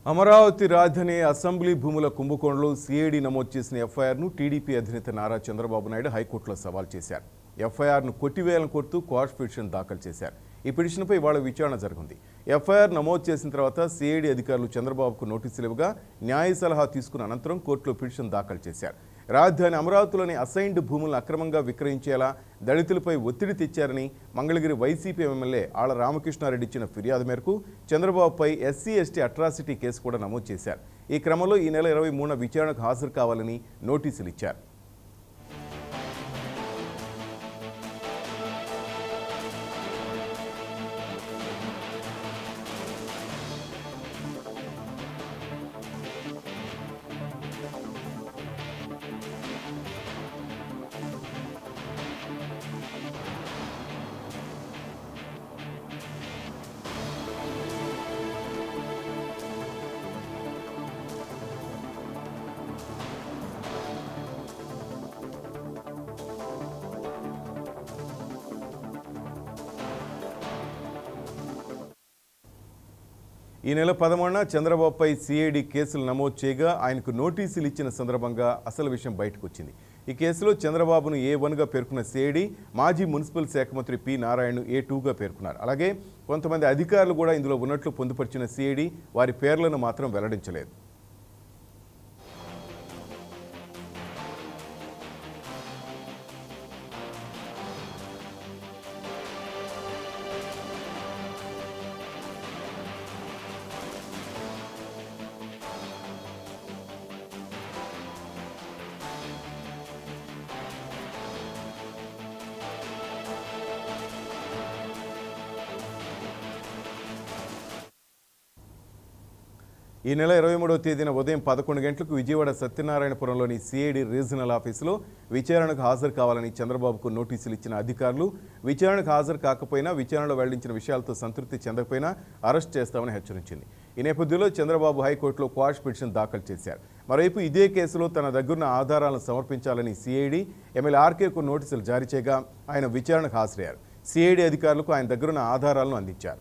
అమరావతి రాజధాని అసెంబ్లీ భూముల కుంభకోణంలో సిఐడి నమోదు చేసిన ఎఫ్ఐఆర్ను టీడీపీ అధినేత నారా చంద్రబాబు నాయుడు హైకోర్టులో సవాల్ చేశారు ఎఫ్ఐఆర్ను కొట్టివేయాలని కోరుతూ క్వాష్ పిటిషన్ దాఖలు చేశారు ఈ పిటిషన్పై ఇవాళ విచారణ జరిగింది ఎఫ్ఐఆర్ నమోదు చేసిన తర్వాత సిఐడి అధికారులు చంద్రబాబుకు నోటీసులు ఇవ్వగా న్యాయ సలహా తీసుకున్న అనంతరం కోర్టులో పిటిషన్ దాఖలు చేశారు రాజధాని అమరావతిలోని అసైన్డ్ భూములను అక్రమంగా విక్రయించేలా దళితులపై ఒత్తిడి తెచ్చారని మంగళగిరి వైసీపీ ఎమ్మెల్యే ఆళ్ల రామకృష్ణారెడ్డి ఇచ్చిన ఫిర్యాదు మేరకు చంద్రబాబుపై ఎస్సీ ఎస్టీ అట్రాసిటీ కేసు కూడా నమోదు చేశారు ఈ క్రమంలో ఈ నెల ఇరవై మూడున విచారణకు హాజరు కావాలని నోటీసులు ఇచ్చారు ఈ నెల పదమూడున చంద్రబాబుపై సిఐడి కేసులు నమోదు చేయగా ఆయనకు నోటీసులు ఇచ్చిన సందర్భంగా అసలు విషయం బయటకు వచ్చింది ఈ కేసులో చంద్రబాబును ఏ వన్గా పేర్కొన్న సిఐడి మాజీ మున్సిపల్ శాఖ మంత్రి పి నారాయణ ఏ టూగా పేర్కొన్నారు అలాగే కొంతమంది అధికారులు కూడా ఇందులో ఉన్నట్లు పొందుపరిచిన సిఐడి వారి పేర్లను మాత్రం వెల్లడించలేదు ఈ నెల ఇరవై మూడవ తేదీన ఉదయం పదకొండు గంటలకు విజయవాడ సత్యనారాయణపురంలోని సిఐడి రీజనల్ ఆఫీసులో విచారణకు హాజరు కావాలని చంద్రబాబుకు నోటీసులు ఇచ్చిన అధికారులు విచారణకు హాజరు కాకపోయినా విచారణలో వెల్లడించిన విషయాలతో సంతృప్తి చెందకపోయినా అరెస్ట్ చేస్తామని హెచ్చరించింది ఈ నేపథ్యంలో చంద్రబాబు హైకోర్టులో క్వాష్ పిటిషన్ దాఖలు చేశారు మరోవైపు ఇదే కేసులో తన దగ్గరున్న ఆధారాలను సమర్పించాలని సిఐడి ఎమ్మెల్యే ఆర్కేకు నోటీసులు జారీ చేయగా ఆయన విచారణకు హాజరయ్యారు సిఐడి అధికారులకు ఆయన దగ్గరున్న ఆధారాలను అందించారు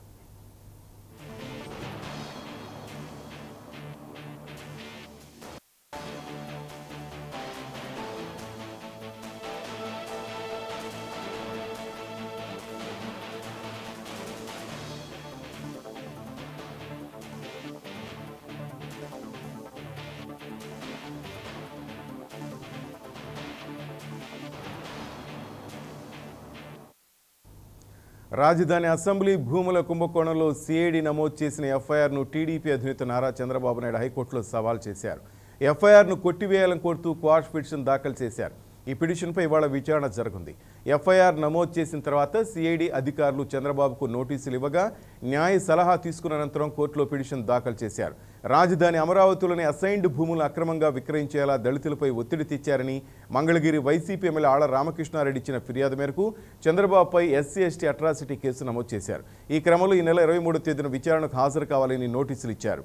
రాజధాని అసెంబ్లీ భూముల కుంభకోణంలో సిఐడి నమోదు చేసిన ఎఫ్ఐఆర్ను టీడీపీ అధినేత నారా చంద్రబాబు నాయుడు హైకోర్టులో సవాల్ చేశారు ఎఫ్ఐఆర్ను కొట్టివేయాలని కోరుతూ క్వాష్ పిటిషన్ దాఖలు చేశారు ఈ పిటిషన్పై ఇవాళ విచారణ జరుగుంది ఎఫ్ఐఆర్ నమోదు చేసిన తర్వాత సిఐడి అధికారులు చంద్రబాబుకు నోటీసులు ఇవ్వగా న్యాయ సలహా తీసుకున్న అనంతరం కోర్టులో పిటిషన్ దాఖలు చేశారు రాజధాని అమరావతిలోని అసైన్డ్ భూములను అక్రమంగా విక్రయించేలా దళితులపై ఒత్తిడి తెచ్చారని మంగళగిరి వైసీపీ ఎమ్మెల్యే ఆళ్ల రామకృష్ణారెడ్డి ఇచ్చిన ఫిర్యాదు మేరకు చంద్రబాబుపై ఎస్సీ ఎస్టీ అట్రాసిటీ కేసు నమోదు చేశారు ఈ క్రమంలో ఈ నెల ఇరవై మూడో తేదీన విచారణకు హాజరు కావాలని నోటీసులు ఇచ్చారు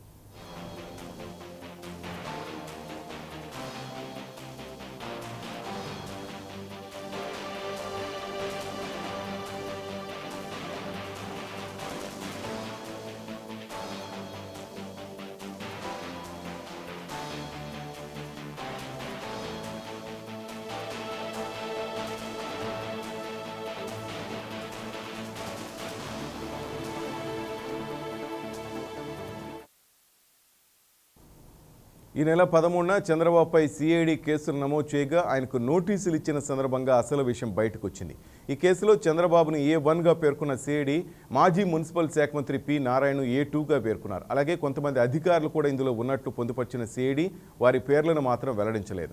ఈ నెల పదమూడున చంద్రబాబుపై సిఐడి కేసులు నమోదు చేయగా ఆయనకు నోటీసులు ఇచ్చిన సందర్భంగా అసలు విషయం బయటకు వచ్చింది ఈ కేసులో చంద్రబాబును ఏ వన్గా పేర్కొన్న సిఐడి మాజీ మున్సిపల్ శాఖ మంత్రి పి నారాయణ ఏ టూగా పేర్కొన్నారు అలాగే కొంతమంది అధికారులు కూడా ఇందులో ఉన్నట్లు పొందుపరిచిన సిఐడి వారి పేర్లను మాత్రం వెల్లడించలేదు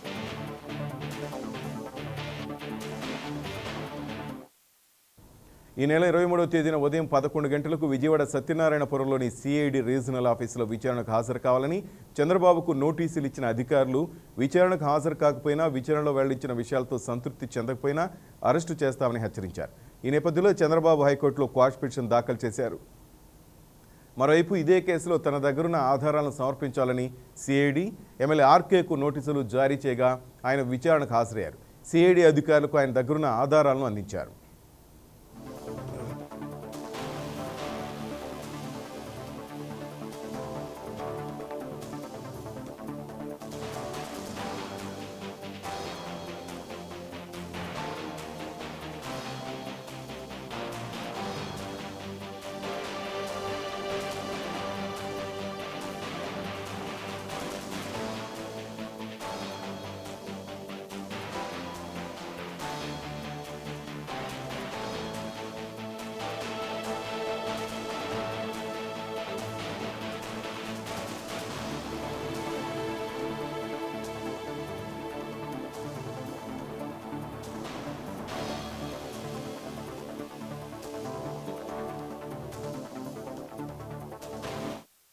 ఈ ఈ నెల ఇరవై మూడవ తేదీన ఉదయం పదకొండు గంటలకు విజయవాడ సత్యనారాయణపురంలోని సిఐడి రీజనల్ ఆఫీసులో విచారణకు హాజరు కావాలని చంద్రబాబుకు నోటీసులు ఇచ్చిన అధికారులు విచారణకు హాజరు కాకపోయినా విచారణలో వెల్లడించిన విషయాలతో సంతృప్తి చెందకపోయినా అరెస్టు చేస్తామని హెచ్చరించారు ఈ నేపథ్యంలో చంద్రబాబు హైకోర్టులో క్వాష్ పిటిషన్ దాఖలు చేశారు మరోవైపు ఇదే కేసులో తన దగ్గరున్న ఆధారాలను సమర్పించాలని సిఐడి ఎమ్మెల్యే ఆర్కేకు నోటీసులు జారీ చేయగా ఆయన విచారణకు హాజరయ్యారు సిఐడి అధికారులకు ఆయన దగ్గరున్న ఆధారాలను అందించారు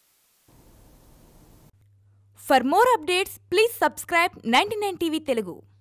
For more updates, please subscribe 99 TV Telugu.